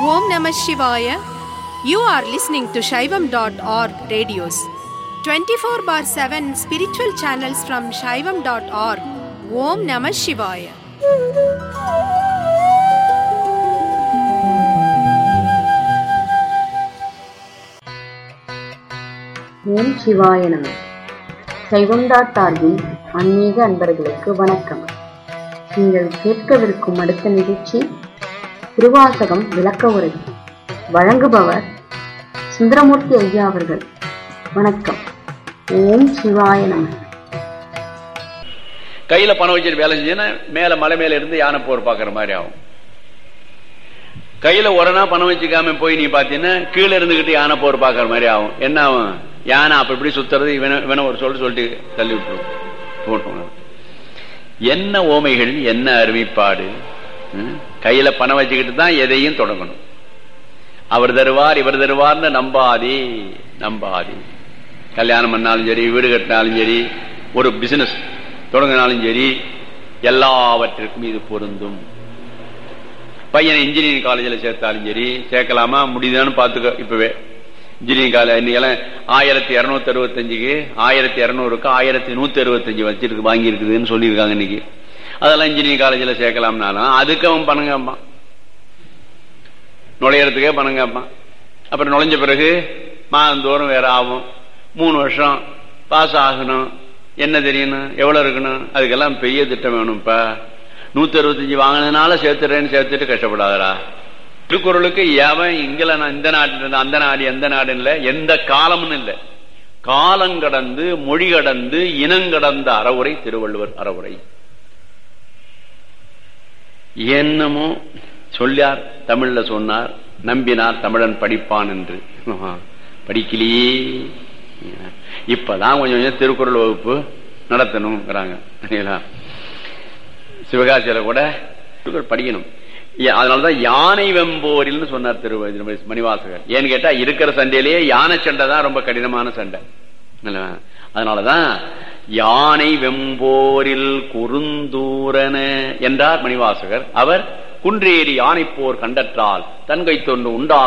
Om Namah Shivaya. You are listening to Shaivam.org radios. 24 bar 7 spiritual channels from Shaivam.org. Om Namah Shivaya. ஓம் சிவாய நம சைவம்டா சார்பில் ஆன்மீக அன்பர்களுக்கு வணக்கம் நீங்கள் கேட்கவிருக்கும் அடுத்த நிகழ்ச்சி திருவாசகம் விளக்க உரை வழங்குபவர் சுந்தரமூர்த்தி ஐயா அவர்கள் வணக்கம் ஓம் சிவாய நம கையில பணம் வச்சுட்டு வேலை செஞ்சீங்கன்னா மேல மலை மேல இருந்து யானை போர் பாக்குற மாதிரி ஆகும் கையில உடனே பணம் வச்சுக்காம போய் நீ பாத்தீங்கன்னா கீழே இருந்துகிட்டு யானை போர் பாக்குற மாதிரி ஆகும் என்ன ஆகும் யானை அப்படி இப்படி சுத்துறது இவன இவன ஒரு சொல்லு சொல்லிட்டு தள்ளி விட்டுரும் போட்டுரும். என்ன ஓமைகள் என்ன அருமைப்பாடு ம்? கையில பணம் வச்சுக்கிட்டு தான் எதையும் தொடங்கணும் அவர் தருவார் இவர் தருவார்னு நம்பாதே நம்பாதே கல்யாணம் பண்ணாலும் சரி வீடு கட்டினாலும் சரி ஒரு பிசினஸ் தொடங்கினாலும் சரி எல்லாவற்றிற்கும் இது பொருந்தும் பையனை இன்ஜினியரிங் காலேஜில் சேர்த்தாலும் சரி சேர்க்கலாமா முடியுதான்னு பார்த்துக்க இப்பவே இன்ஜினியரிங் காலேஜ் இன்னைக்கெல்லாம் ஆயிரத்தி இரநூத்தி அறுபத்தஞ்சுக்கு ஆயிரத்தி இரநூறுக்கு ஆயிரத்தி நூத்தி அறுபத்தஞ்சு வச்சிருக்கு வாங்கி இருக்குதுன்னு சொல்லியிருக்காங்க இன்னைக்கு அதெல்லாம் இன்ஜினியரிங் காலேஜில் சேர்க்கலாம்னாலும் அதுக்கு அவன் பணம் கேட்பான் நுழையறதுக்கே பணம் கேட்பான் அப்புறம் நுழைஞ்ச பிறகு மாதந்தோறும் வேற ஆகும் மூணு வருஷம் பாஸ் ஆகணும் என்ன தெரியணும் எவ்வளவு இருக்கணும் அதுக்கெல்லாம் பெரிய திட்டம் வேணும்ப்பா நூத்தி அறுபத்தஞ்சு வாங்கினதுனால சேர்த்துறேன்னு சேர்த்துட்டு கஷ்டப்படாதடா திருக்குறளுக்கு எவன் இங்கல நான் இந்த நாட்டில் இருந்து அந்த நாடு எந்த நாடுன்னு இல்ல எந்த காலம்னு இல்ல காலம் கடந்து மொழி கடந்து இனங்கடந்த அறவுரை திருவள்ளுவர் அறவுரை என்னமோ சொல்லியார் தமிழ்ல சொன்னார் நம்பினார் தமிழன் படிப்பான் என்று படிக்கலையே இப்பதான் கொஞ்சம் கொஞ்சம் திருக்குறள் வகுப்பு நடத்தணுங்கிறாங்க சரிங்களா? சிவகாசியில கூட திருக்குறள் படிக்கணும் ஏ- அதனாலதான் யானை வெம்போரில்னு சொன்னார் திரு திரு மணிவாசகர் ஏன்னு கேட்டா இருக்கிற சண்டையிலேயே யானை சண்டை தான் ரொம்ப கடினமான சண்டை இல்லையா? அதனாலதான் யானை வெம்போரில் குறுந்தூரன என்றார் மணிவாசகர் அவர் குன்றேறி யானை போர் கண்டற்றால் தன்கை தொண்டு உண்டா